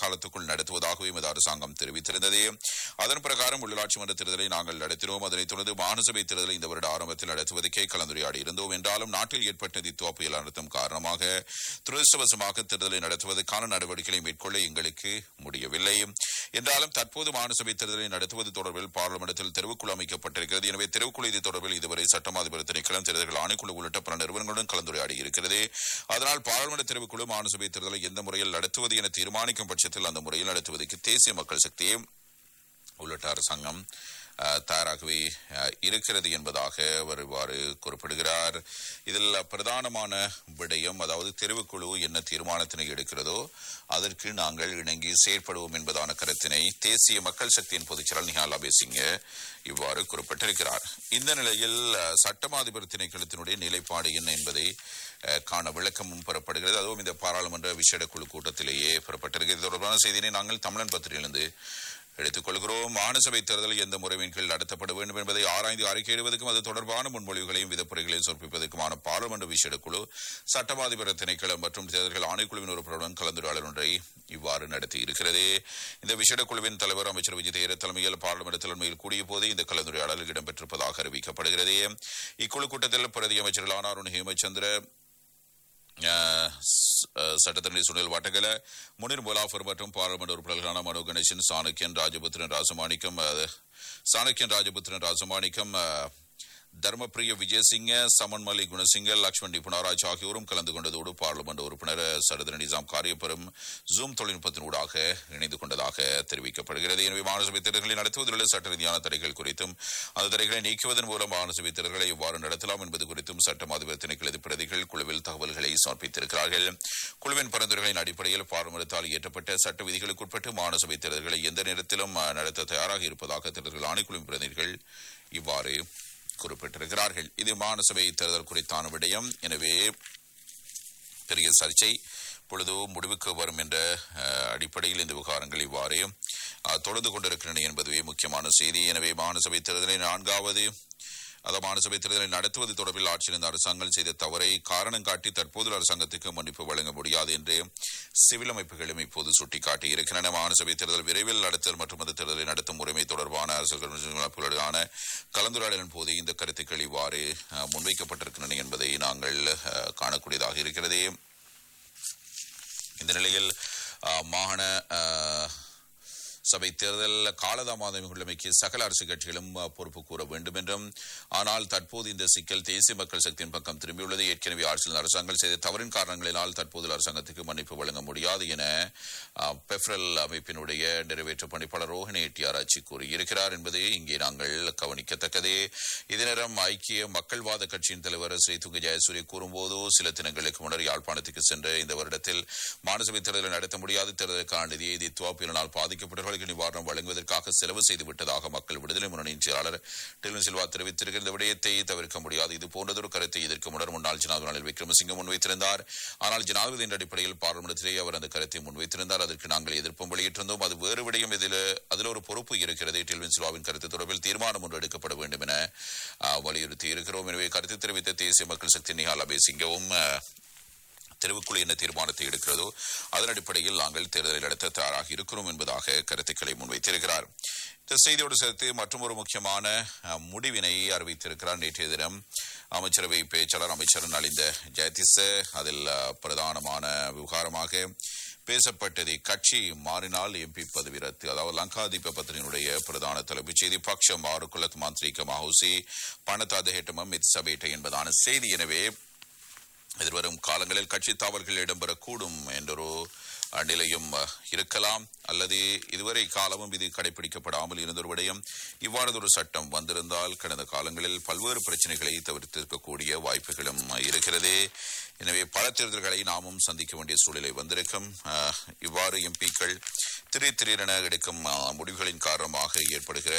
காலத்துக்குள் நடத்துவதாகவே எமது அரசாங்கம் தெரிவித்திருந்தது அதன் பிரகாரம் உள்ளாட்சி மன்ற தேர்தலை நாங்கள் நடத்தினோம் அதனைத் தொடர்ந்து மாநிலசபை தேர்தலை இந்த வருட ஆரம்பத்தில் நடத்துவதற்கே கலந்துரையாடி இருந்தோம் என்றாலும் நாட்டில் ஏற்பட்ட நிதித்துவ புயல் அழுத்தம் காரணமாக துரதிருஷ்டவசமாக தேர்தலை நடத்துவதற்கான நடவடிக்கைகளை மேற்கொள்ள எங்களுக்கு முடியவில்லை என்றாலும் தற்போது மாநிலசபை தேர்தலை நடத்துவது தொடர்பில் பார்லிமெண்டத்தில் தெரிவுக்குழு அமைக்கப்பட்டிருக்கிறது எனவே தெரிவுக்குழு இது தொடர்பில் இதுவரை சட்டமாதிபர் திணைக்களம் தேர்தல்கள் ஆணைக்குழு உள்ளிட்ட பல நிறுவனங்களுடன் கலந்துரையாடி இருக்கிறது அதனால் பாராளுமன்ற தெரிவுக்குழு மாநிலசபை தேர்தலை எந்த முறையில் நடத்துவது என தீர்மானிக்கும் பட்சத்தில் அந்த முறையில் நடத்துவதற்கு தேசிய மக்கள் சக்தியை உள்ளிட்ட அரசாங்கம் அஹ், தயாராகவே அஹ், இருக்கிறது என்பதாக அவர் இவ்வாறு குறிப்பிடுகிறார் இதில் பிரதானமான விடயம் அதாவது தெரிவுக்குழு என்ன தீர்மானத்தினை எடுக்கிறதோ அதற்கு நாங்கள் இணங்கி செயற்படுவோம் என்பதான கருத்தினை தேசிய மக்கள் சக்தியின் பொதுச்செயலாளர் நிஹாலா பேசிங்க இவ்வாறு குறிப்பிட்டிருக்கிறார் இந்த நிலையில் அஹ், சட்டமா அதிபர் திணைக்களத்தினுடைய நிலைப்பாடு என்ன என்பதை அஹ், காண விளக்கமும் பெறப்படுகிறது அதுவும் இந்த பாராளுமன்ற விசேட குழு கூட்டத்திலேயே பெறப்பட்டிருக்கிறது இது தொடர்பான செய்தியினை நாங்கள் தமிழன் பத்திரிகையிலிருந்து எடுத்துக் கொள்கிறோம் மாநிலசபை தேர்தல் எந்த முறையின் கீழ் நடத்தப்பட வேண்டும் என்பதை ஆராய்ந்து அறிக்கையிடுவதற்கும் அது தொடர்பான முன்மொழிவுகளையும் விதப்புரைகளையும் சமர்ப்பிப்பதற்குமான பாராளுமன்ற விசேட குழு சட்டமாதிபர திணைக்களம் மற்றும் தேர்தல்கள் ஆணைக்குழுவின் உறுப்பினருடன் கலந்துரையாடல் ஒன்றை இவ்வாறு நடத்தி இருக்கிறது இந்த விசேட குழுவின் தலைவர் அமைச்சர் விஜய் தேர தலைமையில் பாராளுமன்ற தலைமையில் கூடிய போதே இந்த கலந்துரையாடல் இடம்பெற்றிருப்பதாக அறிவிக்கப்படுகிறது இக்குழு கூட்டத்தில் பிரதி அமைச்சர்களான அருண் ஹேமச்சந்திர அஹ், ஸ்- அஹ், சட்டத்தரணி சுனில் வட்டகல முனிர் முலாஃபர் மற்றும் பாராளுமன்ற உறுப்பினர்களான மனோ கணேசன் சாணக்கியன் ராஜபுத்திரன் ராசமாணிக்கம் அஹ், சாணக்கியன் ராஜபுத்திரன் ராசமாணிக்கம் அஹ், தர்மபிரிய விஜயசிங்க சமன்மலி குணசிங்க லக்ஷ்மண் நிபுணராஜ் ஆகியோரும் கலந்து கொண்டதோடு பாராளுமன்ற உறுப்பினர் சரதன நிசாம் காரியப்பெறும் ஜூம் தொழில்நுட்பத்தினூடாக இணைந்து கொண்டதாக தெரிவிக்கப்படுகிறது எனவே மாநிலசபை தேர்தல்களை நடத்துவதில் உள்ள சட்ட ரீதியான தடைகள் குறித்தும் அந்த தடைகளை நீக்குவதன் மூலம் மாநிலசபை தேர்தல்களை எவ்வாறு நடத்தலாம் என்பது குறித்தும் சட்டம் அதிபர் திணைக்களது பிரதிகள் குழுவில் தகவல்களை சமர்ப்பித்திருக்கிறார்கள் குழுவின் பரிந்துரைகளின் அடிப்படையில் பாராளுமன்றத்தால் இயற்றப்பட்ட சட்ட விதிகளுக்குட்பட்டு மாநிலசபை தேர்தல்களை எந்த நேரத்திலும் அஹ், நடத்த தயாராக இருப்பதாக தேர்தல்கள் ஆணைக்குழுவின் பிரதிநிதிகள் இவ்வாறு குறிப்பிட்டிருக்கிறார்கள் இது மாநிலசபை தேர்தல் குறித்தான விடயம் எனவே பெரிய சர்ச்சை பொழுது முடிவுக்கு வரும் என்ற அஹ், அடிப்படையில் இந்த விவகாரங்கள் இவ்வாறு அஹ், தொடர்ந்து கொண்டிருக்கின்றன என்பதுவே முக்கியமான செய்தி எனவே மாநிலசபை தேர்தலை நான்காவது அதாவது மாநிலசபை தேர்தலை நடத்துவது தொடர்பில் ஆட்சியிருந்த அரசாங்கம் செய்த தவறை காரணம் காட்டி தற்போது அரசாங்கத்துக்கு மன்னிப்பு வழங்க முடியாது என்று சிவில் அமைப்புகளும் இப்போது சுட்டிக்காட்டி இருக்கின்றன மாநிலசபை தேர்தல் விரைவில் நடத்தல் மற்றும் அந்த தேர்தலை நடத்தும் உரிமை தொடர்பான அரசியல் அமைப்புகளுடனான கலந்துரையாடலின் போது இந்த கருத்துக்கள் இவ்வாறு அஹ், முன்வைக்கப்பட்டிருக்கின்றன என்பதை நாங்கள் அஹ், காணக்கூடியதாக இருக்கிறது இந்த நிலையில் அஹ், மாகாண அஹ், சபை தேர்தல் காலதாமதம் உள்ளமைக்கு சகல அரசு கட்சிகளும் அஹ், பொறுப்பு கூற வேண்டும் என்றும் ஆனால் தற்போது இந்த சிக்கல் தேசிய மக்கள் சக்தியின் பக்கம் திரும்பியுள்ளது ஏற்கனவே ஆட்சியில் அரசாங்கம் செய்த தவறின் காரணங்களினால் தற்போது அரசாங்கத்துக்கு மன்னிப்பு வழங்க முடியாது என அஹ், பெஃப்ரல் அமைப்பினுடைய நிறைவேற்று பணிப்பாளர் ரோஹிணி எட்டியாராய்ச்சி கூறியிருக்கிறார் என்பது இங்கே நாங்கள் கவனிக்கத்தக்கது இதே நேரம் ஐக்கிய மக்கள்வாத கட்சியின் தலைவர் ஸ்ரீ துங்க ஜெயசூரிய கூறும்போது சில தினங்களுக்கு முன்னர் யாழ்ப்பாணத்துக்கு சென்ற இந்த வருடத்தில் மாநிலசபை தேர்தலை நடத்த முடியாது தேர்தலுக்கான நிதியை தித்வா புயலினால் பாதிக்கப்பட்டவர்களுக்கு நிவாரணம் வழங்குவதற்காக செலவு செய்து விட்டதாக மக்கள் விடுதலை முன்னணியின் செயலாளர் டெலின் சில்வா தெரிவித்திருக்கிற இந்த விடயத்தை தவிர்க்க முடியாது இது போன்றதொரு கருத்தை இதற்கு முன்னர் முன்னாள் ஜனாதிபதி ரணில் விக்ரமசிங்க முன்வைத்திருந்தார் ஆனால் ஜனாதிபதி என்ற அடிப்படையில் பாராளுமன்றத்திலேயே அவர் அந்த கருத்தை முன்வைத்திருந்தார் அதற்கு நாங்கள் எதிர்ப்பும் வெளியிட்டிருந்தோம் அது வேறு விடயம் இதில் அதில் ஒரு பொறுப்பு இருக்கிறது டெல்வின் சில்வாவின் கருத்து தொடர்பில் தீர்மானம் ஒன்று எடுக்கப்பட வேண்டும் என ஆ, வலியுறுத்தி இருக்கிறோம் எனவே கருத்து தெரிவித்த தேசிய மக்கள் சக்தி நிகால் அபேசிங்கவும் ஆ, தெரிவுக்குழு என்ன தீர்மானத்தை எடுக்கிறதோ அதன் அடிப்படையில் நாங்கள் தேர்தலை நடத்த தயாராக இருக்கிறோம் என்பதாக கருத்துக்களை முன்வைத்திருக்கிறார் இந்த செய்தியோடு சேர்த்து மற்றொரு முக்கியமான அஹ், முடிவினை அறிவித்திருக்கிறார் நேற்றைய தினம் அமைச்சரவை பேச்சாளர் அமைச்சர் நலிந்த ஜெயதிச அதில் அஹ், பிரதானமான விவகாரமாக பேசப்பட்டது கட்சி மாறினால் எம்பி பதவி ரத்து அதாவது லங்காதீப பத்திரிகையினுடைய பிரதான தலைப்புச் செய்தி பக்ஷ மாறுகுலத் மாந்திரிக மஹூசி பணத்தாத ஹெட்டமம் இது சபேட்டை என்பதான செய்தி எனவே எதிர்வரும் காலங்களில் கட்சி தாவல்கள் இடம்பெறக்கூடும் என்றொரு அஹ், நிலையும் அஹ், இருக்கலாம் அல்லது இதுவரை காலமும் இது கடைபிடிக்கப்படாமல் இருந்த ஒரு விடயம் இவ்வாறதொரு சட்டம் வந்திருந்தால் கடந்த காலங்களில் பல்வேறு பிரச்சனைகளை தவிர்த்திருக்கக்கூடிய வாய்ப்புகளும் இருக்கிறது எனவே பல தேர்தல்களை நாமும் சந்திக்க வேண்டிய சூழ்நிலை வந்திருக்கும் அஹ், இவ்வாறு எம்பிக்கள் திடீர் திடீரென எடுக்கும் அஹ், முடிவுகளின் காரணமாக ஏற்படுகிற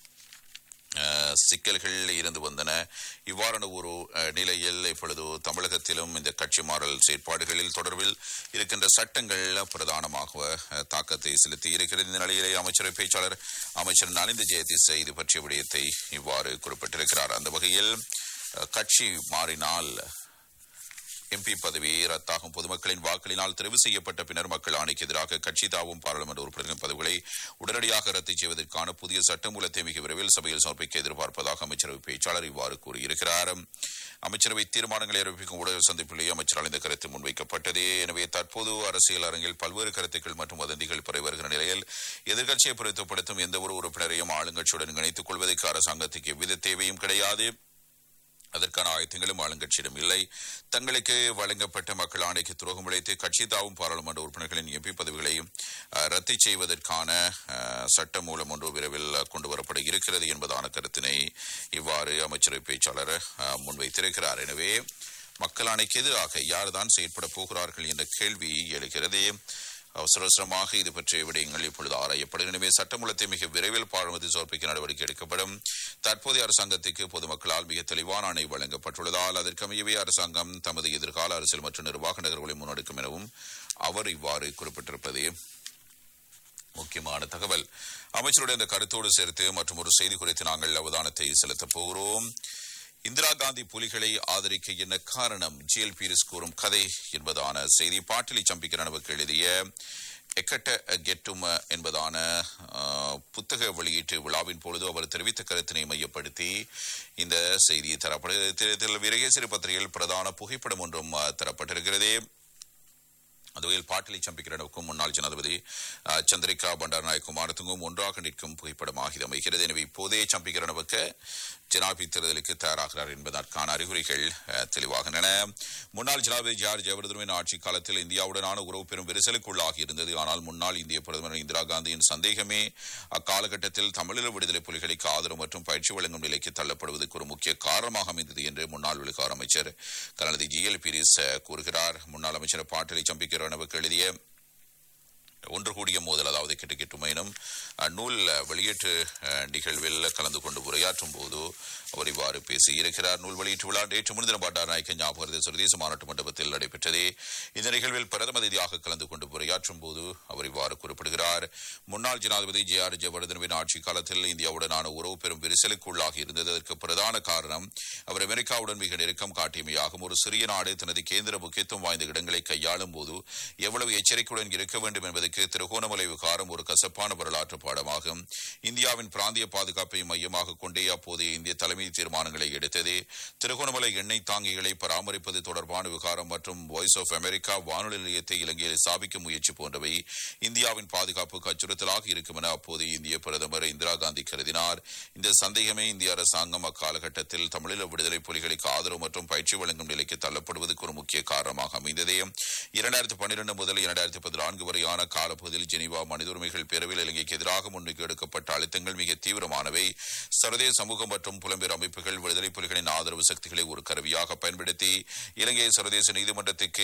அஹ், சிக்கல்கள் இருந்து வந்தன இவ்வாறான ஒரு அஹ், நிலையில் இப்பொழுது தமிழகத்திலும் இந்த கட்சி மாறல் செயற்பாடுகளில் தொடர்பில் இருக்கின்ற சட்டங்கள் பிரதானமாக அஹ், தாக்கத்தை செலுத்தி இருக்கிறது இந்த நிலையிலே அமைச்சரவை பேச்சாளர் அமைச்சர் நலிந்த ஜெயதிச இது பற்றிய விடயத்தை இவ்வாறு குறிப்பிட்டிருக்கிறார் அந்த வகையில் அஹ், கட்சி மாறினால் எம்பி பதவி ரத்தாகும் பொதுமக்களின் வாக்களினால் தெரிவு செய்யப்பட்ட பின்னர் மக்கள் ஆணைக்கு எதிராக கட்சி தாவும் பாராளுமன்ற உறுப்பினர்களின் பதவிகளை உடனடியாக ரத்து செய்வதற்கான புதிய சட்டமூலத்தை மிக விரைவில் சபையில் சமர்ப்பிக்க எதிர்பார்ப்பதாக அமைச்சரவை பேச்சாளர் இவ்வாறு கூறியிருக்கிறார் அமைச்சரவை தீர்மானங்களை அறிவிக்கும் ஊடக சந்திப்பிலேயே அமைச்சரால் இந்த கருத்து முன்வைக்கப்பட்டது எனவே தற்போது அரசியல் அரங்கில் பல்வேறு கருத்துக்கள் மற்றும் வதந்திகள் பரவி வருகிற நிலையில் எதிர்க்கட்சியை பொருத்தப்படுத்தும் எந்த ஒரு உறுப்பினரையும் ஆளுங்கட்சியுடன் இணைத்துக் கொள்வதற்கு அரசாங்கத்துக்கு எவ்வித தேவையும் கிடையாது அதற்கான ஆயத்தங்களும் ஆளுங்கட்சியிடம் இல்லை தங்களுக்கு வழங்கப்பட்ட மக்கள் ஆணைக்கு துரோகம் இழைத்து கட்சி தாவும் பாராளுமன்ற உறுப்பினர்களின் எம்பி பதவிகளை அஹ், ரத்து செய்வதற்கான அஹ், சட்ட மூலம் ஒன்று விரைவில் கொண்டு வரப்பட இருக்கிறது என்பதான கருத்தினை இவ்வாறு அமைச்சரவை பேச்சாளர் அஹ், முன்வைத்திருக்கிறார் எனவே மக்கள் ஆணைக்கு எதிராக யார்தான் செயற்பட போகிறார்கள் என்ற கேள்வி எழுகிறது அவசர அவசரமாக இது பற்றிய விடயங்கள் இப்பொழுது ஆராயப்படும் எனவே சட்டமூலத்தை மிக விரைவில் பாராளுமன்றத்தில் சமர்ப்பிக்க நடவடிக்கை எடுக்கப்படும் தற்போதைய அரசாங்கத்துக்கு பொதுமக்களால் மிக தெளிவான ஆணை வழங்கப்பட்டுள்ளதால் அதற்கமையவே அரசாங்கம் தமது எதிர்கால அரசியல் மற்றும் நிர்வாக நகர்வுகளை முன்னெடுக்கும் எனவும் அவர் இவ்வாறு குறிப்பிட்டிருப்பது முக்கியமான தகவல் அமைச்சருடைய இந்த கருத்தோடு சேர்த்து மற்றும் ஒரு செய்தி குறித்து நாங்கள் அவதானத்தை செலுத்தப் போகிறோம் இந்திரா காந்தி புலிகளை ஆதரிக்க என்ன காரணம் ஜிஎல் பீரிஸ் கூறும் கதை என்பதான செய்தி பாட்டிலி சம்பிக்க நனவுக்கு எழுதிய எக்கட்ட கெட்டும் என்பதான ஆஹ், புத்தக வெளியீட்டு விழாவின் பொழுது அவர் தெரிவித்த கருத்தினை மையப்படுத்தி இந்த செய்தி தரப்படுகிறது விரகேசரி பத்திரிகையில் பிரதான புகைப்படம் ஒன்றும் ஆஹ், தரப்பட்டிருக்கிறது அந்த வகையில் பாட்டிலை சம்பிக்கிறனுக்கும் முன்னாள் ஜனாதிபதி அஹ், சந்திரிகா பண்டாரநாயக் குமாரத்துங்கும் ஒன்றாக நிற்கும் புகைப்படமாக இது அமைகிறது எனவே இப்போதே சம்பிக்கிறனவுக்கு ஜனாதிபதி தேர்தலுக்கு தயாராகிறார் என்பதற்கான அறிகுறிகள் அஹ், தெளிவாகின்றன முன்னாள் ஜனாதிபதி ஜார்ஜ் ஜெயவர்தனின் ஆட்சி காலத்தில் இந்தியாவுடனான உறவு பெரும் விரிசலுக்குள்ளாகி இருந்தது ஆனால் முன்னாள் இந்திய பிரதமர் இந்திரா காந்தியின் சந்தேகமே அக்காலகட்டத்தில் தமிழீழ விடுதலை புலிகளுக்கு ஆதரவு மற்றும் பயிற்சி வழங்கும் நிலைக்கு தள்ளப்படுவதற்கு ஒரு முக்கிய காரணமாக அமைந்தது என்று முன்னாள் வெளிக்கார அமைச்சர் கருணாநிதி ஜி எல் பீரிஸ் அஹ், கூறுகிறார் முன்னாள் அமைச்சர் பாட்டலி சம்பிக்கிறவனுக்கு எழுதிய ஒன்று கூடிய மோதல் அதாவது கிட்டு கிட்டுமையினும் அஹ், நூல் அஹ், வெளியீட்டு அஹ், நிகழ்வில் கலந்து கொண்டு உரையாற்றும் போது அவர் இவ்வாறு பேசியிருக்கிறார் நூல் வெளியீட்டு விழா நேற்று முன்தினம் பாட்டார் நாயக்க ஞாபகத்தை சர்வதேச மாநாட்டு மண்டபத்தில் நடைபெற்றது இந்த நிகழ்வில் பிரதம அதிதியாக கலந்து கொண்டு உரையாற்றும் போது அவர் இவ்வாறு குறிப்பிடுகிறார் முன்னாள் ஜனாதிபதி ஜே ஆர் ஜெயவர்தனவின் ஆட்சி காலத்தில் இந்தியாவுடனான உறவு பெரும் விரிசலுக்கு உள்ளாகி இருந்தது அதற்கு பிரதான காரணம் அவர் அமெரிக்காவுடன் மிக நெருக்கம் காட்டியமையாகும் ஒரு சிறிய நாடு தனது கேந்திர முக்கியத்துவம் வாய்ந்த இடங்களை கையாளும் போது எவ்வளவு எச்சரிக்கையுடன் இருக்க வேண்டும் என்பதற்கு திருகோணமலை விகாரம் ஒரு கசப்பான வரலாற்று பாடமாகும் இந்தியாவின் பிராந்திய பாதுகாப்பை மையமாக கொண்டே அப்போதைய இந்திய தலைமை தீர்மானங்களை எடுத்தது திருகோணமலை எண்ணெய் தாங்கிகளை பராமரிப்பது தொடர்பான விகாரம் மற்றும் வாய்ஸ் ஆஃப் அமெரிக்கா வானொலி நிலையத்தை இலங்கையில் ஸ்தாபிக்க முயற்சி போன்றவை இந்தியாவின் பாதுகாப்புக்கு அச்சுறுத்தலாக இருக்கும் என அப்போதைய இந்திய பிரதமர் இந்திரா காந்தி கருதினார் இந்த சந்தேகமே இந்திய அரசாங்கம் அக்காலகட்டத்தில் தமிழீழ விடுதலை புலிகளுக்கு ஆதரவு மற்றும் பயிற்சி வழங்கும் நிலைக்கு தள்ளப்படுவதற்கு ஒரு முக்கிய காரணமாக அமைந்தது இரண்டாயிரத்தி பன்னிரண்டு முதல் இரண்டாயிரத்தி பதினான்கு வரையான காலப்பகுதியில் ஜெனீவா மனித உரிமைகள் பேரவையில் இலங்கைக்கு எதிராக முன்வைக்க எடுக்கப்பட்ட அழுத்தங்கள் மிக தீவிரமானவை சர்வதேச சமூகம் மற்றும் புலம்பெயர் அமைப்புகள் விடுதலை புலிகளின் ஆதரவு சக்திகளை ஒரு கருவியாக பயன்படுத்தி இலங்கையை சர்வதேச நீதிமன்றத்துக்கு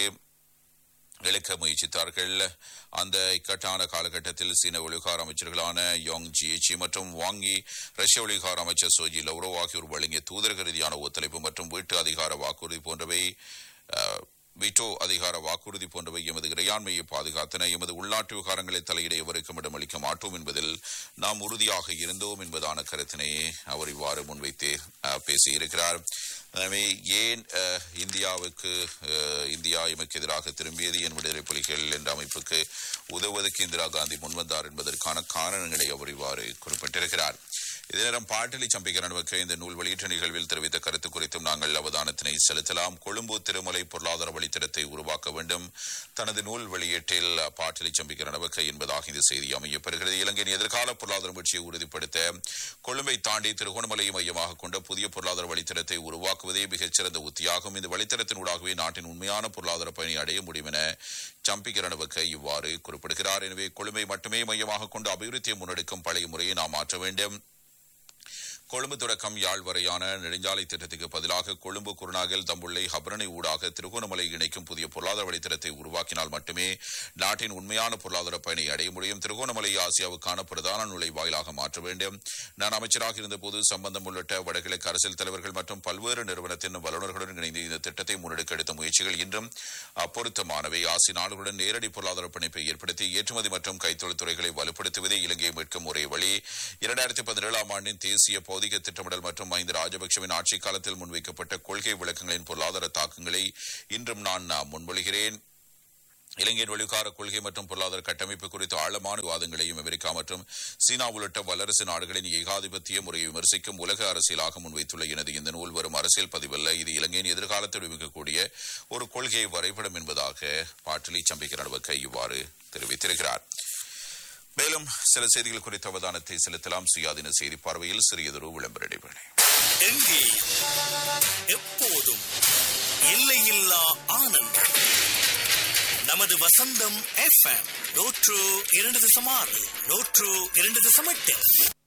இழுக்க முயற்சித்தார்கள் அந்த இக்கட்டான காலகட்டத்தில் சீன வெளிகார அமைச்சர்களான யோங் ஜிஎச்சி மற்றும் வாங்கி ரஷ்ய வெளிகார அமைச்சர் சோஜி லவ்ரோவ் ஆகியோர் வழங்கிய தூதரக ரீதியான ஒத்துழைப்பு மற்றும் வீட்டு அதிகார வாக்குறுதி போன்றவை அஹ், வீட்டோ அதிகார வாக்குறுதி போன்றவை எமது இறையாண்மையை பாதுகாத்தன எமது உள்நாட்டு விவகாரங்களை தலையிட எவருக்கும் இடமளிக்க மாட்டோம் என்பதில் நாம் உறுதியாக இருந்தோம் என்பதான கருத்தினை அவர் இவ்வாறு முன்வைத்து அஹ், பேசியிருக்கிறார் எனவே ஏன் அஹ், இந்தியாவுக்கு அஹ், இந்தியா எமக்கு எதிராக திரும்பியது என் விடுதலை புலிகள் என்ற அமைப்புக்கு உதவுவதற்கு இந்திரா காந்தி முன்வந்தார் என்பதற்கான காரணங்களை அவர் இவ்வாறு குறிப்பிட்டிருக்கிறார் இதே நேரம் பாட்டலி சம்பிக்கரனுக்கு இந்த நூல் வெளியீட்டு நிகழ்வில் தெரிவித்த கருத்து குறித்தும் நாங்கள் அவதானத்தினை செலுத்தலாம் கொழும்பு திருமலை பொருளாதார வழித்தடத்தை உருவாக்க வேண்டும் தனது நூல் வெளியீட்டில் பாட்டலி சம்பிக்கரனுக்கு என்பதாக இந்த செய்தி அமையப்பெறுகிறது இலங்கையின் எதிர்கால பொருளாதார முயற்சியை உறுதிப்படுத்த கொழும்பை தாண்டி திருகோணமலையை மையமாக கொண்ட புதிய பொருளாதார வழித்தடத்தை உருவாக்குவதே மிகச்சிறந்த உத்தியாகும் இந்த வழித்தடத்தினூடாகவே நாட்டின் உண்மையான பொருளாதார பயனை அடைய முடியும் என சம்பிக்கரனுக்கு இவ்வாறு குறிப்பிடுகிறார் எனவே கொழும்பை மட்டுமே மையமாக கொண்டு அபிவிருத்தியை முன்னெடுக்கும் பழைய முறையை நாம் மாற்ற வேண்டும் கொழும்பு தொடக்கம் யாழ் வரையான நெடுஞ்சாலை திட்டத்துக்கு பதிலாக கொழும்பு குருநாகல் தம்புள்ளை ஹபரணி ஊடாக திருகோணமலை இணைக்கும் புதிய பொருளாதார வழித்தடத்தை உருவாக்கினால் மட்டுமே நாட்டின் உண்மையான பொருளாதார பயனை அடைய முடியும் திருகோணமலை ஆசியாவுக்கான பிரதான நுழைவாயிலாக மாற்ற வேண்டும் நான் அமைச்சராக இருந்தபோது சம்பந்தம் உள்ளிட்ட வடகிழக்கு அரசியல் தலைவர்கள் மற்றும் பல்வேறு நிறுவனத்தின் வல்லுநர்களுடன் இணைந்து இந்த திட்டத்தை முன்னெடுக்க எடுத்த முயற்சிகள் இன்றும் அப்பொருத்தமானவை ஆசிய நாடுகளுடன் நேரடி பொருளாதார பிணைப்பை ஏற்படுத்தி ஏற்றுமதி மற்றும் கைத்தொழில் துறைகளை வலுப்படுத்துவதே இலங்கையை மீட்கும் ஒரே வழி இரண்டாயிரத்தி பதினேழாம் ஆண்டின் தேசிய பௌதிக புதிய திட்டமிடல் மற்றும் மஹிந்த ராஜபக்சவின் ஆட்சி காலத்தில் முன்வைக்கப்பட்ட கொள்கை விளக்கங்களின் பொருளாதார தாக்கங்களை இன்றும் நான் முன்மொழிகிறேன் இலங்கையின் வெளிக்கார கொள்கை மற்றும் பொருளாதார கட்டமைப்பு குறித்து ஆழமான விவாதங்களையும் அமெரிக்கா மற்றும் சீனா உள்ளிட்ட வல்லரசு நாடுகளின் ஏகாதிபத்திய முறையை விமர்சிக்கும் உலக அரசியலாக முன்வைத்துள்ள எனது இந்த நூல் வரும் அரசியல் பதிவல்ல இது இலங்கையின் எதிர்காலத்தில் மிகக்கூடிய ஒரு கொள்கை வரைபடம் என்பதாக பாட்டிலி சம்பிக்க நடுவக்க இவ்வாறு தெரிவித்திருக்கிறார் மேலும் சில செய்திகள் குறித்த அவதானத்தை செலுத்தலாம் சுயாதீன செய்தி பார்வையில் சிறியதொரு விளம்பர இடைவேளை எங்கேயும் எப்போதும் எல்லையில்லா ஆனந்தம் நமது வசந்தம் எஃப்எம் நூற்று இரண்டு தசம் ஆறு நூற்று இரண்டு தசம் எட்டு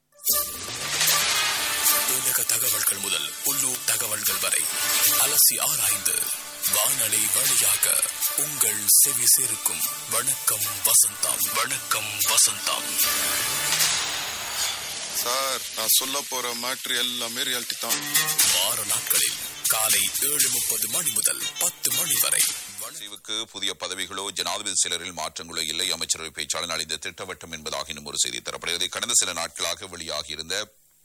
உலக தகவல்கள் முதல் உள்ளூர் தகவல்கள் வரை அலசி ஆராய்ந்து வானொலி வழியாக உங்கள் செவி சேர்க்கும் வணக்கம் வசந்தம் வணக்கம் வசந்தம் சார் நான் சொல்ல போற மேட்ரு எல்லாமே ரியாலிட்டி தான் வார நாட்களில் காலை ஏழு முப்பது மணி முதல் பத்து மணி வரை தீவுக்கு புதிய பதவிகளோ ஜனாதிபதி சிலரில் மாற்றங்களோ இல்லை அமைச்சரவை பேச்சாளர் அளித்த திட்டவட்டம் என்பதாக இன்னும் ஒரு செய்தி தரப்படுகிறது கடந்த சில நாட்களாக வெளியாகியிருந்த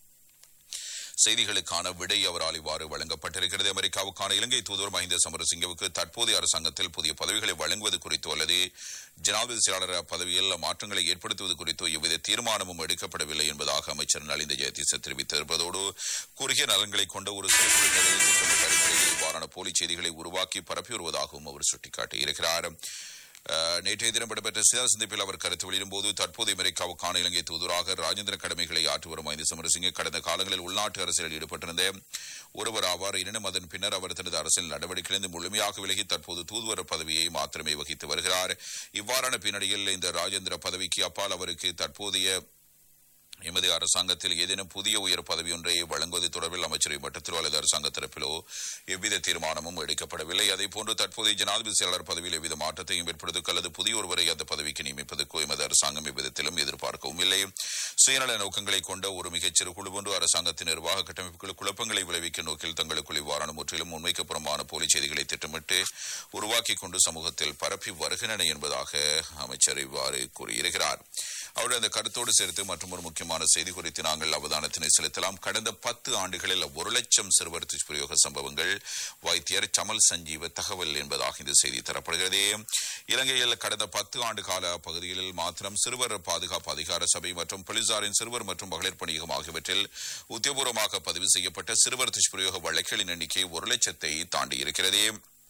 செய்திகளுக்கான விடை அவரால் இவ்வாறு வழங்கப்பட்டிருக்கிறது அமெரிக்காவுக்கான இலங்கை தூதுவர் மஹிந்த சமரசிங்கவுக்கு தற்போதைய அரசாங்கத்தில் புதிய பதவிகளை வழங்குவது குறித்தோ அல்லது ஜனாதிபதி செயலாளர் பதவியில் மாற்றங்களை ஏற்படுத்துவது குறித்தோ எவ்வித தீர்மானமும் எடுக்கப்படவில்லை என்பதாக அமைச்சர் நலிந்த ஜெயதீச தெரிவித்திருப்பதோடு குறுகிய நலன்களை கொண்ட ஒரு சிறு குழுவினரில் திட்டமிட்ட அடிப்படையில் இவ்வாறான போலி செய்திகளை உருவாக்கி பரப்பி வருவதாகவும் அவர் சுட்டிக்காட்டியிருக்கிறார் அஹ், நேற்றைய தினம் இடம்பெற்ற சிதா சந்திப்பில் அவர் கருத்து வெளியிடும்போது தற்போது அமெரிக்காவுக்கான இலங்கை தூதராக ராஜேந்திர கடமைகளை ஆற்றி வரும் மஹிந்த சமரசிங்க கடந்த காலங்களில் உள்நாட்டு அரசியலில் ஈடுபட்டிருந்த ஒருவர் ஆவார் எனினும் அதன் பின்னர் அவர் தனது அரசியல் நடவடிக்கையிலிருந்து முழுமையாக விலகி தற்போது தூதுவர் பதவியை மாத்திரமே வகித்து வருகிறார் இவ்வாறான பின்னணியில் இந்த ராஜேந்திர பதவிக்கு அப்பால் அவருக்கு தற்போதைய எமது அரசாங்கத்தில் ஏதேனும் புதிய உயர் பதவி ஒன்றை வழங்குவது தொடர்பில் அமைச்சரவை மட்டத்திலோ அல்லது அரசாங்க தரப்பிலோ எவ்வித தீர்மானமும் எடுக்கப்படவில்லை அதேபோன்று தற்போதைய ஜனாதிபதி செயலாளர் பதவியில் எவ்வித மாற்றத்தையும் ஏற்படுவதற்கு அல்லது புதிய ஒருவரை அந்த பதவிக்கு நியமிப்பதற்கோ எமது அரசாங்கம் எவ்விதத்திலும் எதிர்பார்க்கவும் இல்லை சுயநல நோக்கங்களை கொண்ட ஒரு மிகச்சிறு குழு ஒன்று அரசாங்கத்தின் நிர்வாக கட்டமைப்புகள் குழப்பங்களை விளைவிக்கும் நோக்கில் தங்களுக்குள் இவ்வாறான முற்றிலும் உண்மைக்கு புறம்பான போலி செய்திகளை திட்டமிட்டு உருவாக்கி கொண்டு சமூகத்தில் பரப்பி வருகின்றன என்பதாக அமைச்சர் இவ்வாறு கூறியிருக்கிறார் அவருடைய அந்த கருத்தோடு சேர்த்து மற்றும் ஒரு முக்கியமான செய்தி குறித்து நாங்கள் அவதானத்தினை செலுத்தலாம் கடந்த பத்து ஆண்டுகளில் ஒரு லட்சம் சிறுவர் துஷ்பிரயோக சம்பவங்கள் வைத்தியர் சமல் சஞ்சீவ தகவல் என்பதாக இந்த செய்தி தரப்படுகிறது இலங்கையில் கடந்த பத்து ஆண்டு கால பகுதிகளில் மாத்திரம் சிறுவர் பாதுகாப்பு அதிகார சபை மற்றும் போலீசாரின் சிறுவர் மற்றும் மகளிர் பணியகம் ஆகியவற்றில் உத்தியபூர்வமாக பதிவு செய்யப்பட்ட சிறுவர் துஷ்பிரயோக வழக்குகளின் எண்ணிக்கை ஒரு லட்சத்தை தாண்டியிருக்கிறது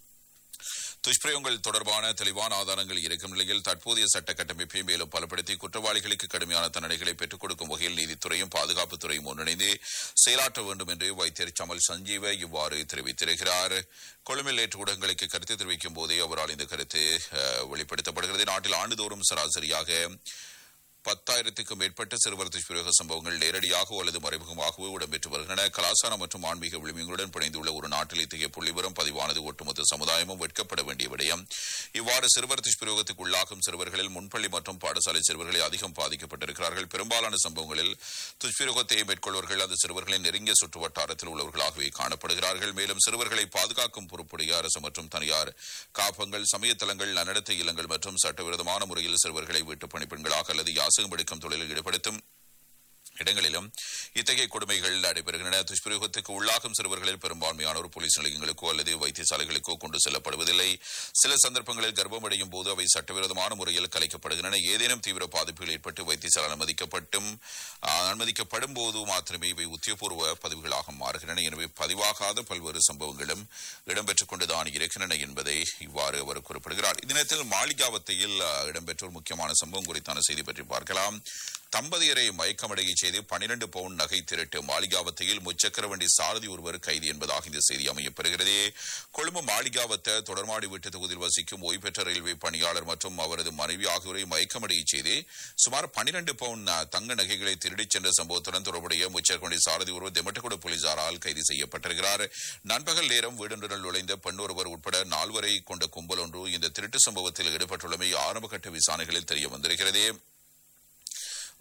துஷ்பிரயோகங்கள் தொடர்பான தெளிவான ஆதாரங்கள் இருக்கும் நிலையில் தற்போதைய சட்ட கட்டமைப்பை மேலும் பலப்படுத்தி குற்றவாளிகளுக்கு கடுமையான தண்டனைகளை பெற்றுக் கொடுக்கும் வகையில் நீதித்துறையும் பாதுகாப்புத்துறையும் ஒன்றிணைந்து செயலாற்ற வேண்டும் என்று வைத்தியர் சமல் சஞ்சீவ இவ்வாறு தெரிவித்திருக்கிறார் கொழும்பில் நேற்று ஊடகங்களுக்கு கருத்து தெரிவிக்கும் போதே அவரால் இந்த கருத்து அஹ், வெளிப்படுத்தப்படுகிறது நாட்டில் ஆண்டுதோறும் சராசரியாக பத்தாயிரத்துக்கும் மேற்பட்ட சிறுவர் துஷ்பிரயோக சம்பவங்கள் நேரடியாகவோ அல்லது மறைமுகமாகவோ இடம்பெற்று வருகின்றன கலாச்சாரம் மற்றும் ஆன்மீக விளிம்புகளுடன் பிணைந்துள்ள ஒரு நாட்டில் இத்தகைய புள்ளிவரம் பதிவானது ஒட்டுமொத்த சமுதாயமும் வெட்கப்பட வேண்டிய விடயம் இவ்வாறு சிறுவர் துஷ்பிரயோகத்துக்கு உள்ளாகும் சிறுவர்களில் முன்பள்ளி மற்றும் பாடசாலை சிறுவர்களே அதிகம் பாதிக்கப்பட்டிருக்கிறார்கள் பெரும்பாலான சம்பவங்களில் துஷ்பிரயோகத்தை மேற்கொள்வர்கள் அந்த சிறுவர்களின் நெருங்கிய சுற்று வட்டாரத்தில் உள்ளவர்களாகவே காணப்படுகிறார்கள் மேலும் சிறுவர்களை பாதுகாக்கும் பொறுப்புடைய அரசு மற்றும் தனியார் காப்பங்கள் சமயத்தலங்கள் நன்னடத்தை இல்லங்கள் மற்றும் சட்டவிரோதமான முறையில் சிறுவர்களை வீட்டுப் பணிப்பெண்களாக அல்லது யாசகம் எடுக்கும் தொழிலில் ஈடுபடுத்தும் இடங்களிலும் இத்தகைய கொடுமைகள் நடைபெறுகின்றன துஷ்பிரயோகத்துக்கு உள்ளாகும் சிறுவர்களில் பெரும்பான்மையானோர் போலீஸ் நிலையங்களுக்கோ அல்லது வைத்தியசாலைகளுக்கோ கொண்டு செல்லப்படுவதில்லை சில சந்தர்ப்பங்களில் கர்ப்பம் அடையும் போது அவை சட்டவிரோதமான முறையில் கலைக்கப்படுகின்றன ஏதேனும் தீவிர பாதிப்புகள் ஏற்பட்டு வைத்தியசாலை அனுமதிக்கப்பட்டும் ஆ, அனுமதிக்கப்படும் போது மாத்திரமே இவை உத்தியபூர்வ பதிவுகளாக மாறுகின்றன எனவே பதிவாகாத பல்வேறு சம்பவங்களும் இடம்பெற்றுக் கொண்டுதான் இருக்கின்றன என்பதை இவ்வாறு அவர் குறிப்பிடுகிறார் இத்தினத்தில் மாளிகாவத்தையில் ஆ, இடம்பெற்ற ஒரு முக்கியமான சம்பவம் குறித்தான செய்தி பற்றி பார்க்கலாம் தம்பதியரை மயக்கமடைய செய்து பனிரெண்டு பவுண்ட் நகை திருட்டு மாளிகாவத்தையில் முச்சக்கர வண்டி சாரதி ஒருவர் கைது என்பதாக இந்த செய்தி அமையப்பெறுகிறது கொழும்பு மாளிகாவத்த தொடர்மாடி வீட்டு தொகுதியில் வசிக்கும் ஓய்வு பெற்ற ரயில்வே பணியாளர் மற்றும் அவரது மனைவி ஆகியோரை மயக்கமடைய செய்து சுமார் பனிரெண்டு பவுண்ட் ந- தங்க நகைகளை திருடிச் சென்ற சம்பவத்துடன் தொடர்புடைய முச்சக்கர வண்டி சாரதி ஒருவர் தெமட்டகுட போலீசாரால் கைது செய்யப்பட்டிருக்கிறார் நண்பகல் நேரம் வீடொன்றுடன் நுழைந்த பெண் ஒருவர் உட்பட நால்வரை கொண்ட கும்பல் ஒன்று இந்த திருட்டு சம்பவத்தில் ஈடுபட்டுள்ளமை ஆரம்பகட்ட விசாரணைகளில் தெரிய வந்திருக்கிறது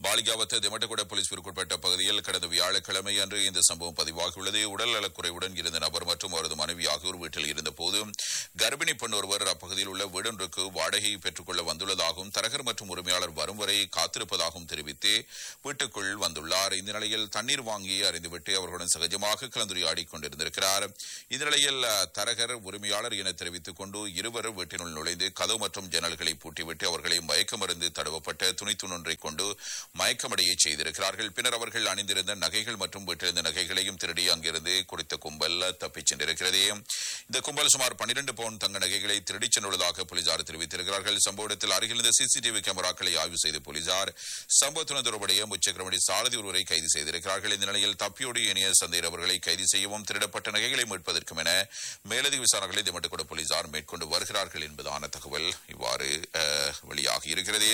பாலிகாவத்த திமட்டகுட போலீஸ் பிரிவுக்குட்பட்ட பகுதியில் கடந்த வியாழக்கிழமை அன்று இந்த சம்பவம் பதிவாகியுள்ளது உடல் நலக்குறைவுடன் இருந்த நபர் மற்றும் அவரது மனைவி ஆகியோர் வீட்டில் இருந்தபோது கர்ப்பிணி பெண் ஒருவர் அப்பகுதியில் உள்ள வீடொன்றுக்கு வாடகை பெற்றுக்கொள்ள வந்துள்ளதாகவும் தரகர் மற்றும் உரிமையாளர் வரும் வரை காத்திருப்பதாகவும் தெரிவித்து வீட்டுக்குள் வந்துள்ளார் இந்த நிலையில் தண்ணீர் வாங்கி அறிந்துவிட்டு அவர்களுடன் சகஜமாக கலந்துரையாடிக் கொண்டிருந்திருக்கிறார் இந்த நிலையில் அஹ், தரகர் உரிமையாளர் என தெரிவித்துக் கொண்டு இருவர் வீட்டினுள் நுழைந்து கதவு மற்றும் ஜன்னல்களை பூட்டிவிட்டு அவர்களை மயக்க மருந்து தடவப்பட்ட துணித்துணொன்றை கொண்டு மயக்கமடைய செய்திருக்கிறார்கள் பின்னர் அவர்கள் அணிந்திருந்த நகைகள் மற்றும் வீட்டிலிருந்த நகைகளையும் திருடி அங்கிருந்து குறித்த கும்பல் தப்பிச் சென்றிருக்கிறது இந்த கும்பல் சுமார் 12 பவுன் தங்க நகைகளை திருடிச் சென்றுள்ளதாக போலீசார் தெரிவித்திருக்கிறார்கள் சம்பவ இடத்தில் அருகிலிருந்த சிசிடிவி கேமராக்களை ஆய்வு செய்த போலீசார் சம்பவத்துடன் தொடர்புடைய முச்சக்கரவண்டி சாரதி ஒருவரை கைது செய்திருக்கிறார்கள் இந்த நிலையில் தப்பியோடு இணைய சந்தேகவர்களை கைது செய்யவும் திருடப்பட்ட நகைகளை மீட்பதற்கும் என மேலதிக விசாரணைகளை திமட்டக்குட போலீசார் மேற்கொண்டு வருகிறார்கள் என்பதான தகவல் இவ்வாறு அஹ், வெளியாகி இருக்கிறது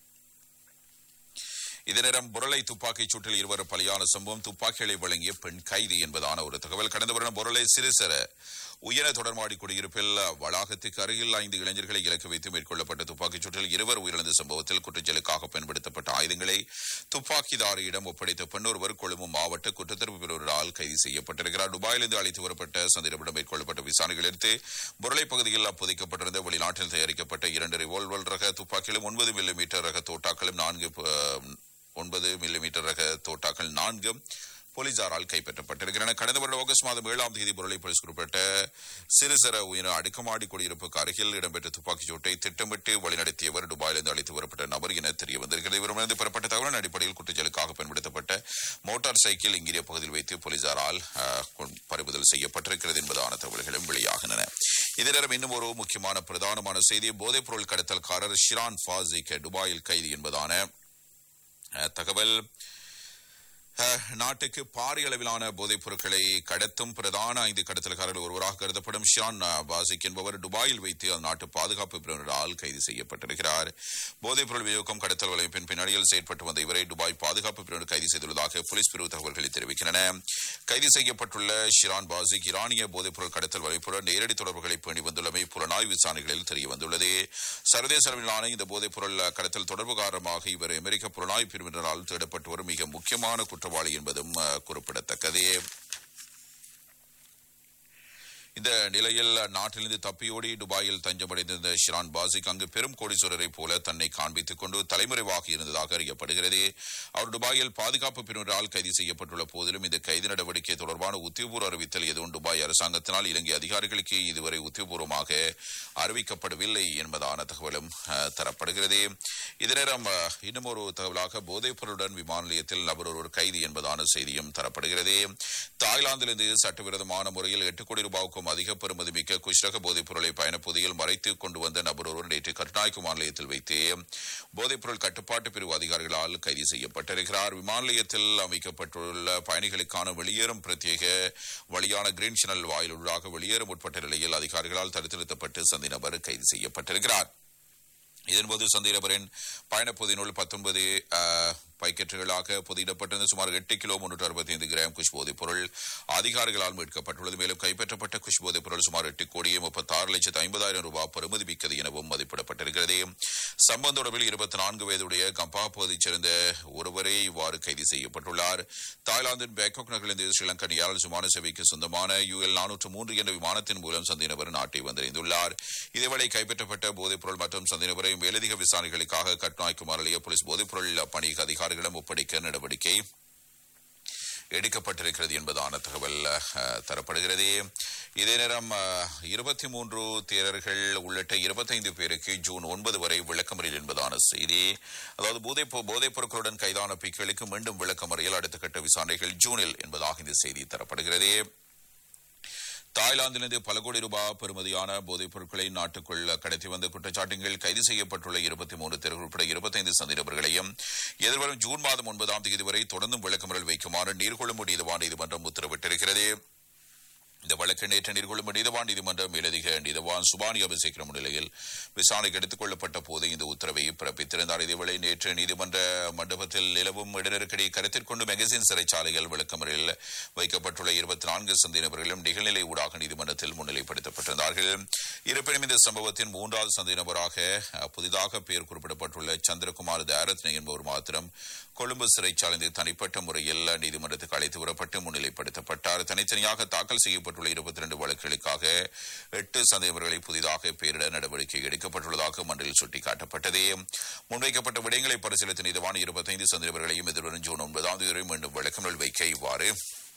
இதே நேரம் புரளை துப்பாக்கிச் சூட்டில் இருவர் பலியான சம்பவம் துப்பாக்கிகளை வழங்கிய பெண் கைது என்பதான ஒரு தகவல் கடந்த வருடம் புரளை சிறுசர உயர தொடர்மாடி குடியிருப்பில் வளாகத்துக்கு அருகில் ஐந்து இளைஞர்களை இலக்கு வைத்து மேற்கொள்ளப்பட்ட துப்பாக்கிச் சூட்டில் இருவர் உயிரிழந்த சம்பவத்தில் குற்றச்செயலுக்காக பயன்படுத்தப்பட்ட ஆயுதங்களை துப்பாக்கிதாரியிடம் ஒப்படைத்த பெண் ஒருவர் கொழும்பு மாவட்ட குற்றத்தடுப்பு பிரிவினரால் கைது செய்யப்பட்டிருக்கிறார் துபாயிலிருந்து அழைத்து வரப்பட்ட சந்தேகப்படம் மேற்கொள்ளப்பட்ட விசாரணைகள் எடுத்து புரளை பகுதியில் அப்போதைக்கப்பட்டிருந்த வெளிநாட்டில் தயாரிக்கப்பட்ட இரண்டு ரிவால்வர் ரக துப்பாக்கிகளும் ஒன்பது மில்லிமீட்டர் ரக தோட்டாக்களும் நான்கு ப- ஒன்பது மில்லிமீட்டர் ரக தோட்டாக்கள் நான்கு போலீசாரால் கைப்பற்றப்பட்டிருக்கின்றன கடந்த வருடம் ஆகஸ்ட் மாதம் ஏழாம் தேதி புரளை போலீஸ் குறிப்பிட்ட சிறுசர உயிர அடுக்குமாடி குடியிருப்புக்கு அருகில் இடம்பெற்ற துப்பாக்கிச் சூட்டை திட்டமிட்டு வழிநடத்தியவர் துபாயிலிருந்து அழைத்து வரப்பட்ட நபர் என தெரிய வந்திருக்கிறது இவரிடமிருந்து பெறப்பட்ட தகவலின் அடிப்படையில் குற்றச்செயலுக்காக பயன்படுத்தப்பட்ட மோட்டார் சைக்கிள் இங்கிரிய பகுதியில் வைத்து போலீசாரால் அஹ், கொண்- பறிமுதல் செய்யப்பட்டிருக்கிறது என்பதான தகவல்களும் வெளியாகின்றன இதே நேரம் இன்னும் ஒரு முக்கியமான பிரதானமான செய்தி போதைப் பொருள் கடத்தல்காரர் ஷிரான் ஃபாசிக் துபாயில் கைது என்பதான அஹ், தகவல் அஹ், நாட்டுக்கு பாரிய அளவிலான போதைப் பொருட்களை கடத்தும் பிரதான ஐந்து கடத்தல்காரர்கள் ஒருவராக கருதப்படும் ஷியான் அஹ், பாசிக் என்பவர் துபாயில் வைத்து அந்நாட்டு பாதுகாப்பு பிரிவினரால் கைது செய்யப்பட்டிருக்கிறார் போதைப் பொருள் விநியோகம் கடத்தல் வலைப்பின் பின்னணியில் செயற்பட்டு வந்த இவரை துபாய் பாதுகாப்பு பிரிவினர் கைது செய்துள்ளதாக போலீஸ் பிரிவு தகவல்களை தெரிவிக்கின்றன கைது செய்யப்பட்டுள்ள ஷிரான் பாசிக் ஈரானிய போதைப் பொருள் கடத்தல் வலைப்புடன் நேரடி தொடர்புகளை பேணி வந்துள்ளமை புலனாய்வு விசாரணைகளில் தெரிய வந்துள்ளது சர்வதேச அளவிலான இந்த போதைப் பொருள் கடத்தல் தொடர்பு காரணமாக இவர் அமெரிக்க புலனாய்வு பிரிவினரால் தேடப்பட்டு வரும் மிக முக்கியமான குற்றவாளி என்பதும் அஹ், குறிப்பிடத்தக்கது இந்த நிலையில் நாட்டிலிருந்து தப்பியோடி துபாயில் தஞ்சமடைந்திருந்த ஷிரான் பாசிக் அங்கு பெரும் கோடீஸ்வரரை போல தன்னை காண்பித்துக் கொண்டு தலைமறைவாக இருந்ததாக அறியப்படுகிறது அவர் துபாயில் பாதுகாப்பு பிரிவினரால் கைது செய்யப்பட்டுள்ள போதிலும் இந்த கைது நடவடிக்கை தொடர்பான உத்தியபூர்வ அறிவித்தல் எதுவும் துபாய் அரசாங்கத்தினால் இலங்கை அதிகாரிகளுக்கு இதுவரை உத்தியபூர்வமாக அறிவிக்கப்படவில்லை என்பதான தகவலும் அஹ், தரப்படுகிறது இதே நேரம் அஹ், இன்னும் ஒரு தகவலாக போதைப் பொருளுடன் விமான நிலையத்தில் நபர் ஒருவர் கைது என்பதான செய்தியும் தரப்படுகிறது தாய்லாந்திலிருந்து சட்டவிரோதமான முறையில் எட்டு கோடி ரூபாய்க்கும் அதிக பெறுமதி மிக்க குஷ்ரக போதைப் பொருளை பயணப்பகுதியில் மறைத்து கொண்டு வந்த நபர் ஒருவர் நேற்று கட்டுநாயக்கு விமான நிலையத்தில் வைத்து போதைப் பொருள் கட்டுப்பாட்டு பிரிவு அதிகாரிகளால் கைது செய்யப்பட்டிருக்கிறார் விமான நிலையத்தில் அமைக்கப்பட்டுள்ள பயணிகளுக்கான வெளியேறும் பிரத்யேக வழியான கிரீன் சேனல் வாயிலூடாக வெளியேறும் உட்பட்ட நிலையில் அதிகாரிகளால் தடுத்து நிறுத்தப்பட்டு சந்தி நபர் கைது செய்யப்பட்டிருக்கிறார் இதன்போது சந்தை நபரின் பயணப்பகுதியினுள் பத்தொன்பது பைக்கெட்டுகளாக பொதியிடப்பட்டிருந்த சுமார் எட்டு கிலோ முன்னூற்று அறுபத்தி ஐந்து கிராம் குஷ் போதைப் பொருள் அதிகாரிகளால் மீட்கப்பட்டுள்ளது மேலும் கைப்பற்றப்பட்ட குஷ் போதைப் பொருள் சுமார் எட்டு கோடியே முப்பத்தாறு லட்சத்து ஐம்பதாயிரம் ரூபாய் பெறுமதி மிக்கது எனவும் மதிப்பிடப்பட்டிருக்கிறது சம்பந்த தொடர்பில் இருபத்தி நான்கு வயதுடைய கம்பா பகுதியைச் சேர்ந்த ஒருவரே இவ்வாறு கைது செய்யப்பட்டுள்ளார் தாய்லாந்தின் பேங்காக் நகரிலிருந்து ஸ்ரீலங்கா நியால் விமான சேவைக்கு சொந்தமான யுஎல் நானூற்று மூன்று என்ற விமானத்தின் மூலம் சந்தை நபர் நாட்டை வந்தடைந்துள்ளார் இதேவேளை கைப்பற்றப்பட்ட போதைப் பொருள் மற்றும் சந்தை நபரை மேலதிக விசாரணைகளுக்காக கட்நாய்க்கு மாரலிய போலீஸ் போதைப் பொருள் பணி அதிகாரிகளிடம் ஒப்படைக்க நடவடிக்கை எடுக்கப்பட்டிருக்கிறது என்பதான தகவல் அஹ், தரப்படுகிறது இதே நேரம் இருபத்தி மூன்று தேரர்கள் உள்ளிட்ட இருபத்தைந்து பேருக்கு ஜூன் ஒன்பது வரை விளக்கமறியல் என்பதான செய்தி அதாவது போதைப் பொ- போதைப் பொருட்களுடன் கைதான பிக்களுக்கு மீண்டும் விளக்கமறியல் அடுத்த கட்ட விசாரணைகள் ஜூனில் என்பதாக இந்த செய்தி தரப்படுகிறது தாய்லாந்திலிருந்து பல கோடி ரூபாய் பெறுமதியான போதைப் பொருட்களை நாட்டுக்குள் கடத்தி வந்த குற்றச்சாட்டுகள் கைது செய்யப்பட்டுள்ள இருபத்தி மூன்று தேர்கள் உட்பட இருபத்தைந்து சந்தை நபர்களையும் எதிர்வரும் ஜூன் மாதம் ஒன்பதாம் தேதி வரை தொடர்ந்தும் விளக்கமறியல் வைக்குமாறு நீர்கொள்ளும்படி இதுவான நீதிமன்றம் உத்தரவிட்டிருக்கிறது இந்த வழக்கு நேற்று நீர்கொள்ளும் நீதவான் நீதிமன்றம் மேலதிக நீதவான் சுபானி அபிஷேகம் முன்னிலையில் விசாரணைக்கு எடுத்துக் கொள்ளப்பட்ட போது இந்த உத்தரவை பிறப்பித்திருந்தார் இதேவேளை நேற்று நீதிமன்ற மண்டபத்தில் நிலவும் இடநெருக்கடி கருத்தில் கொண்டு மெகசின் சிறைச்சாலைகள் விளக்கமறில் வைக்கப்பட்டுள்ள இருபத்தி நான்கு சந்தை நபர்களும் நிகழ்நிலை ஊடாக நீதிமன்றத்தில் முன்னிலைப்படுத்தப்பட்டிருந்தார்கள் இருப்பினும் இந்த சம்பவத்தின் மூன்றாவது சந்தை நபராக அஹ், புதிதாக பெயர் குறிப்பிடப்பட்டுள்ள சந்திரகுமார் தாரத்ன என்பவர் மாத்திரம் கொழும்பு சிறைச்சாலை தனிப்பட்ட முறையில் நீதிமன்றத்துக்கு அழைத்து வரப்பட்டு முன்னிலைப்படுத்தப்பட்டார் தனித்தனியாக தாக்கல் செய்யப்பட்டுள்ள இருபத்தி ரெண்டு வழக்குகளுக்காக எட்டு சந்தேகங்களை புதிதாக பெயரிட நடவடிக்கை எடுக்கப்பட்டுள்ளதாக மன்றில் சுட்டிக்காட்டப்பட்டது முன்வைக்கப்பட்ட விடயங்களை பரிசீலித்த நீதிவான் இருபத்தைந்து சந்தேகங்களையும் எதிர்வரும் ஜூன் ஒன்பதாம் தேதி வரை மீண்டும் வழக்கங்கள் வைக்க இவ்வாறு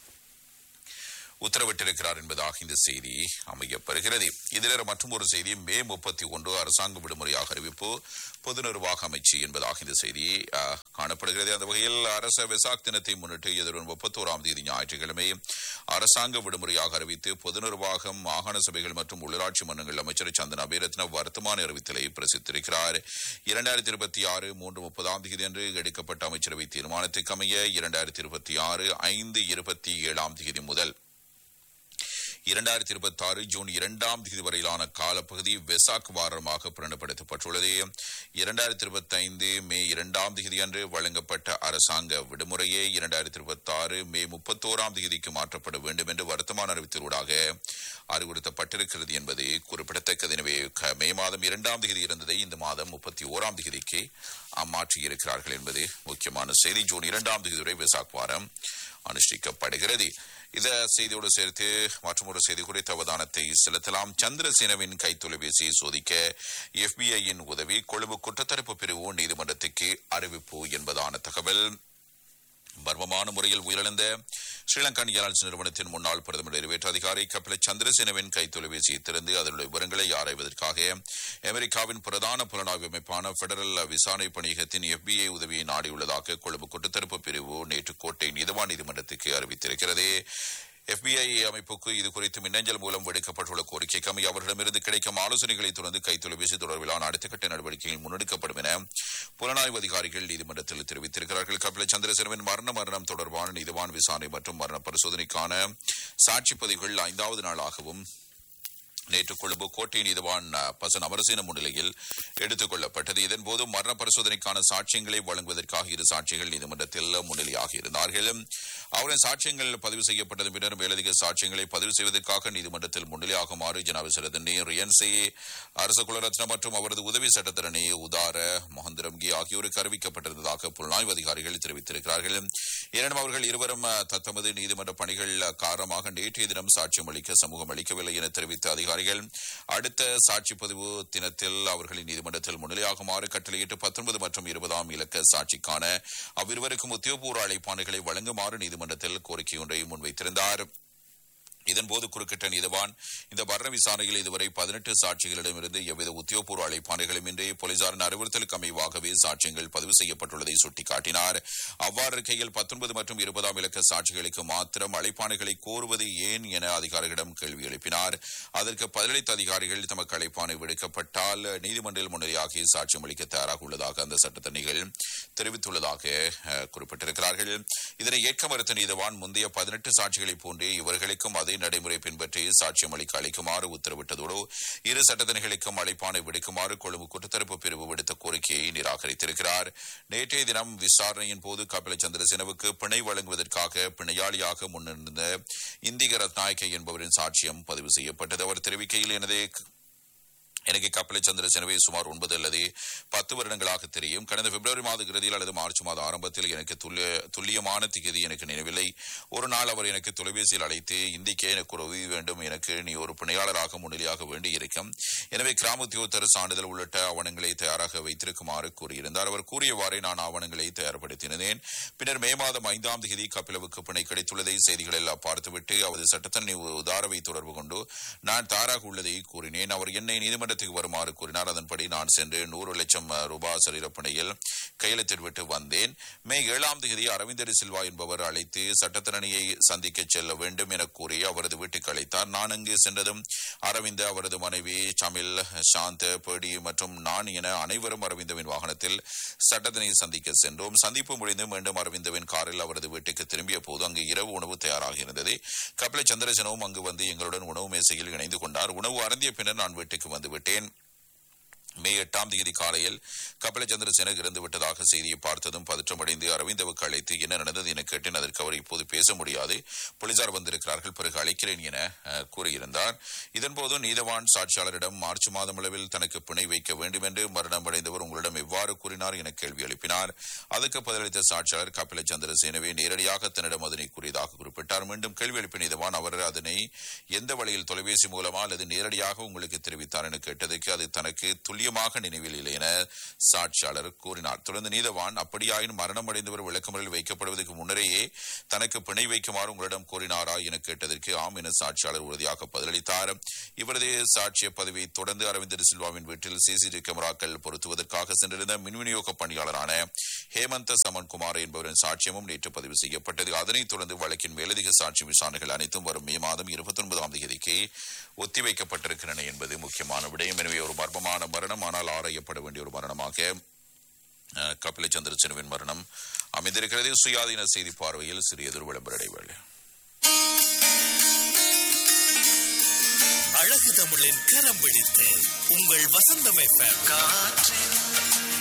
உத்தரவிட்டிருக்கிறார் என்பதாக இந்த செய்தி அமையப்பெறுகிறது இதில் மற்றும் ஒரு செய்தி மே முப்பத்தி ஒன்று அரசாங்க விடுமுறையாக அறிவிப்பு பொது நிர்வாக அமைச்சு என்பதாக இந்த செய்தி அஹ், காணப்படுகிறது அந்த வகையில் அரச வெசாக் தினத்தை முன்னிட்டு எதிர்வரும் முப்பத்தோராம் தேதி ஞாயிற்றுக்கிழமை அரசாங்க விடுமுறையாக அறிவித்து பொது நிர்வாகம் மாகாண சபைகள் மற்றும் உள்ளாட்சி மன்றங்கள் அமைச்சர் சந்தன் அபிரத்ன வர்த்தமான அறிவித்தலை பிரசித்திருக்கிறார் இரண்டாயிரத்தி இருபத்தி ஆறு மூன்று முப்பதாம் தேதி அன்று எடுக்கப்பட்ட அமைச்சரவை தீர்மானத்துக்கு அமைய இரண்டாயிரத்தி இருபத்தி ஆறு ஐந்து இருபத்தி ஏழாம் தேதி முதல் இரண்டாயிரத்தி இருபத்தி ஆறு ஜூன் இரண்டாம் தேதி வரையிலான காலப்பகுதி வெசாக் வாரமாக பிரணப்படுத்தப்பட்டுள்ளது இரண்டாயிரத்தி இருபத்தி ஐந்து மே இரண்டாம் தேதி அன்று வழங்கப்பட்ட அரசாங்க விடுமுறையே இரண்டாயிரத்தி இருபத்தி ஆறு மே முப்பத்தோராம் தேதிக்கு மாற்றப்பட வேண்டும் என்று வர்த்தமான அறிவித்தலூடாக அறிவுறுத்தப்பட்டிருக்கிறது என்பது குறிப்பிடத்தக்கது எனவே க- மே மாதம் இரண்டாம் தேதி இருந்ததை இந்த மாதம் முப்பத்தி ஓராம் தேதிக்கு மாற்றியிருக்கிறார்கள் என்பது முக்கியமான செய்தி ஜூன் இரண்டாம் தேதி வரை வெசாக் வாரம் அனுஷ்டிக்கப்படுகிறது இந்த செய்தியோடு சேர்த்து மற்றொரு செய்தி குறித்த அவதானத்தை செலுத்தலாம் சந்திரசேனவின் கைத்தொலைபேசியை சோதிக்க எஃபிஐயின் உதவி கொழும்பு குற்றத்தடுப்பு பிரிவு நீதிமன்றத்துக்கு அறிவிப்பு என்பதான தகவல் மர்மமான முறையில் உயிரிழந்த ஸ்ரீலங்கன் ஏர்லைன்ஸ் நிறுவனத்தின் முன்னாள் பிரதமர் நிறைவேற்ற அதிகாரி கபில சந்திரசேனவின் கைத்தொலைபேசியை திறந்து அதனுடைய விவரங்களை ஆராய்வதற்காக அமெரிக்காவின் பிரதான புலனாய்வு அமைப்பான பெடரல் விசாரணை பணியகத்தின் எஃபிஐ உதவியை நாடியுள்ளதாக கொழும்பு குற்றத்தடுப்பு பிரிவு நேற்று கோட்டை நீதவான் நீதிமன்றத்துக்கு அறிவித்திருக்கிறது எஃபிஐ அமைப்புக்கு இது குறித்து மின்னஞ்சல் மூலம் விடுக்கப்பட்டுள்ள கோரிக்கைக்கு அமைய அவர்களிடமிருந்து கிடைக்கும் ஆலோசனைகளை தொடர்ந்து கைத்தொலைபேசி தொடர்பிலான அடுத்த கட்ட நடவடிக்கைகள் முன்னெடுக்கப்படும் என புலனாய்வு அதிகாரிகள் நீதிமன்றத்தில் தெரிவித்திருக்கிறார்கள் கபில சந்திரசேனவின் மரண மரணம் தொடர்பான நீதிவான் விசாரணை மற்றும் மரண பரிசோதனைக்கான சாட்சி பதிவுகள் ஐந்தாவது நாளாகவும் நேற்று கொழும்பு கோட்டை நீதிவான் அஹ், பசன் அமரசேன முன்னிலையில் எடுத்துக் கொள்ளப்பட்டது இதன்போது மரண பரிசோதனைக்கான சாட்சியங்களை வழங்குவதற்காக இரு சாட்சிகள் நீதிமன்றத்தில் முன்னிலையாக இருந்தார்கள் அவரின் சாட்சியங்கள் பதிவு செய்யப்பட்டதன் பின்னர் மேலதிக சாட்சியங்களை பதிவு செய்வதற்காக நீதிமன்றத்தில் முன்னிலையாகுமாறு ஜனாபிசரதனி ரியன்சி அரச குலரத்ன மற்றும் அவரது உதவி சட்டத்தரணி உதார மகந்திரம்கி ஆகியோருக்கு அறிவிக்கப்பட்டிருந்ததாக புலனாய்வு அதிகாரிகள் தெரிவித்திருக்கிறார்கள் எனினும் அவர்கள் இருவரும் அஹ், தத்தமது நீதிமன்ற பணிகள் காரணமாக நேற்றைய தினம் சாட்சியம் அளிக்க சமூகம் அளிக்கவில்லை என தெரிவித்த அதிகாரிகள் அடுத்த சாட்சி பதிவு தினத்தில் அவர்களின் நீதிமன்றத்தில் முன்னிலையாகுமாறு கட்டளையிட்டு பத்தொன்பது மற்றும் இருபதாம் இலக்க சாட்சிக்கான அவ்விருவருக்கும் உத்தியோகபூர்வ அழைப்பாணைகளை வழங்குமாறு நீதிமன்றத்தில் கோரிக்கை ஒன்றை முன்வைத்திருந்தார் இதன்போது குறுக்கிட்ட நீதவான் இந்த மரண விசாரணையில் இதுவரை பதினெட்டு சாட்சிகளிடமிருந்து எவ்வித உத்தியோகபூர்வ அழைப்பாணைகளும் இன்றி போலீசாரின் அறிவுறுத்தலுக்கு அமைவாகவே சாட்சியங்கள் பதிவு செய்யப்பட்டுள்ளதை சுட்டிக்காட்டினார் அவ்வாறு இருக்கையில் பத்தொன்பது மற்றும் இருபதாம் இலக்க சாட்சிகளுக்கு மாத்திரம் அழைப்பாணைகளை கோருவது ஏன் என அதிகாரிகளிடம் கேள்வி எழுப்பினார் அதற்கு பதிலளித்த அதிகாரிகள் தமக்கு அழைப்பாணை விடுக்கப்பட்டால் நீதிமன்றில் முன்னிலையாகி சாட்சியம் அளிக்க தயாராக உள்ளதாக அந்த சட்டத்தணிகள் தெரிவித்துள்ளதாக அஹ், குறிப்பிட்டிருக்கிறார்கள் இதனை ஏற்க மறுத்த நீதவான் முந்தைய பதினெட்டு சாட்சிகளைப் போன்றே இவர்களுக்கும் அதே நடைமுறை பின்பற்றி சாட்சியம் அளிக்க அளிக்குமாறு உத்தரவிட்டதோடு இரு சட்டத்தணிகளுக்கும் அழைப்பாணை விடுக்குமாறு கொழும்பு குற்றத்தரப்பு பிரிவு விடுத்த கோரிக்கையை நிராகரித்திருக்கிறார் நேற்றைய தினம் விசாரணையின் போது கபில சந்திரசேனவுக்கு பிணை வழங்குவதற்காக பிணையாளியாக முன்னிருந்த இந்திக ரத்நாயக்க என்பவரின் சாட்சியம் பதிவு செய்யப்பட்டது அவர் தெரிவிக்கையில் எனது எனக்கு கப்பலை சந்திரசேனவை சுமார் ஒன்பது அல்லது பத்து வருடங்களாக தெரியும் கடந்த பிப்ரவரி மாத இறுதியில் அல்லது மார்ச் மாத ஆரம்பத்தில் எனக்கு துல்லிய- துல்லியமான திகதி எனக்கு நினைவில்லை ஒரு நாள் அவர் எனக்கு தொலைபேசியில் அழைத்து இந்திக்கே எனக்கு ஒரு உதவி வேண்டும் எனக்கு நீ ஒரு பிணையாளராக முன்னிலையாக வேண்டி இருக்கும் எனவே கிராம உத்தியோகத்தர் சான்றிதழ் உள்ளிட்ட ஆவணங்களை தயாராக வைத்திருக்குமாறு கூறியிருந்தார் அவர் கூறியவாறே நான் ஆவணங்களை தயார்படுத்தினேன் பின்னர் மே மாதம் ஐந்தாம் தேதி கபிலவுக்கு பிணை கிடைத்துள்ளதை செய்திகள் எல்லாம் பார்த்துவிட்டு அவரது சட்டத்தண்ணி உதாரவை தொடர்பு கொண்டு நான் தயாராக உள்ளதை கூறினேன் அவர் என்னை நீதிமன்றத்தில் இல்லத்துக்கு வருமாறு கூறினார் அதன்படி நான் சென்று நூறு லட்சம் அஹ், ரூபாய் சரீரப்பணையில் கையெழுத்திட்டு விட்டு வந்தேன் மே ஏழாம் தேதி அரவிந்தர் சில்வா என்பவர் அழைத்து சட்டத்தரணியை சந்திக்க செல்ல வேண்டும் என கூறி அவரது வீட்டுக்கு அழைத்தார் நான் அங்கு சென்றதும் அரவிந்த அவரது மனைவி சமில் சாந்த பேடி மற்றும் நான் என அனைவரும் அரவிந்தவின் வாகனத்தில் சட்டத்தினை சந்திக்க சென்றோம் சந்திப்பு முடிந்து மீண்டும் அரவிந்தவின் காரில் அவரது வீட்டுக்கு திரும்பிய போது அங்கு இரவு உணவு தயாராக இருந்தது கபில சந்திரசனவும் அங்கு வந்து எங்களுடன் உணவு மேசையில் இணைந்து கொண்டார் உணவு அருந்திய பின்னர் நான் வீட்டுக்கு வந்து விட்டேன் மே எட்டாம் தேதி காலையில் கபில சந்திரசேன இறந்து விட்டதாக செய்தியை பார்த்ததும் பதற்றமடைந்து அரவிந்தவுக்கு அழைத்து என்ன நடந்தது என கேட்டேன் அதற்கு அவர் இப்போது பேச முடியாது போலீசார் வந்திருக்கிறார்கள் பிறகு அழைக்கிறேன் என அஹ், கூறியிருந்தார் இதன்போது நீதவான் சாட்சியாளரிடம் மார்ச் மாதம் அளவில் தனக்கு பிணை வைக்க வேண்டும் என்று மரணம் அடைந்தவர் உங்களிடம் எவ்வாறு கூறினார் என கேள்வி எழுப்பினார் அதற்கு பதிலளித்த சாட்சியாளர் கபில சந்திரசேனவே நேரடியாக தன்னிடம் அதனை கூறியதாக குறிப்பிட்டார் மீண்டும் கேள்வி எழுப்பிய நீதவான் அவர் அதனை எந்த வழியில் தொலைபேசி மூலமா அல்லது நேரடியாக உங்களுக்கு தெரிவித்தார் என கேட்டதற்கு அது தனக்கு துல்லியமாக நினைவில் இல்லை என சாட்சியாளர் கூறினார் தொடர்ந்து நீதவான் அப்படியாயின் மரணம் அடைந்தவர் விளக்கமறில் வைக்கப்படுவதற்கு முன்னரேயே தனக்கு பிணை வைக்குமாறு உங்களிடம் கூறினாரா என கேட்டதற்கு ஆம் என சாட்சியாளர் உறுதியாக பதிலளித்தார் இவரது சாட்சிய பதவியை தொடர்ந்து அரவிந்தர் சில்வாவின் வீட்டில் சிசிடிவி கேமராக்கள் பொருத்துவதற்காக சென்றிருந்த மின் விநியோக பணியாளரான ஹேமந்த சமன்குமார் என்பவரின் சாட்சியமும் நேற்று பதிவு செய்யப்பட்டது அதனைத் தொடர்ந்து வழக்கின் மேலதிக சாட்சி விசாரணைகள் அனைத்தும் வரும் மே மாதம் இருபத்தி ஒன்பதாம் தேதிக்கு ஒத்திவைக்கப்பட்டிருக்கின்றன என்பது முக்கியமான விடயம் எனவே ஒரு மர்மமான மரணம் ஆனால் ஆராயப்பட வேண்டிய ஒரு மரணமாக அஹ், கபில சந்திரசேனுவின் மரணம் அமைந்திருக்கிறது சுயாதீன செய்தி பார்வையில் சிறியதொரு விளம்பர இடைவேளை அழகு தமிழின் கரம் பிடித்து உங்கள் வசந்தம் எஃப்எம் காற்றின்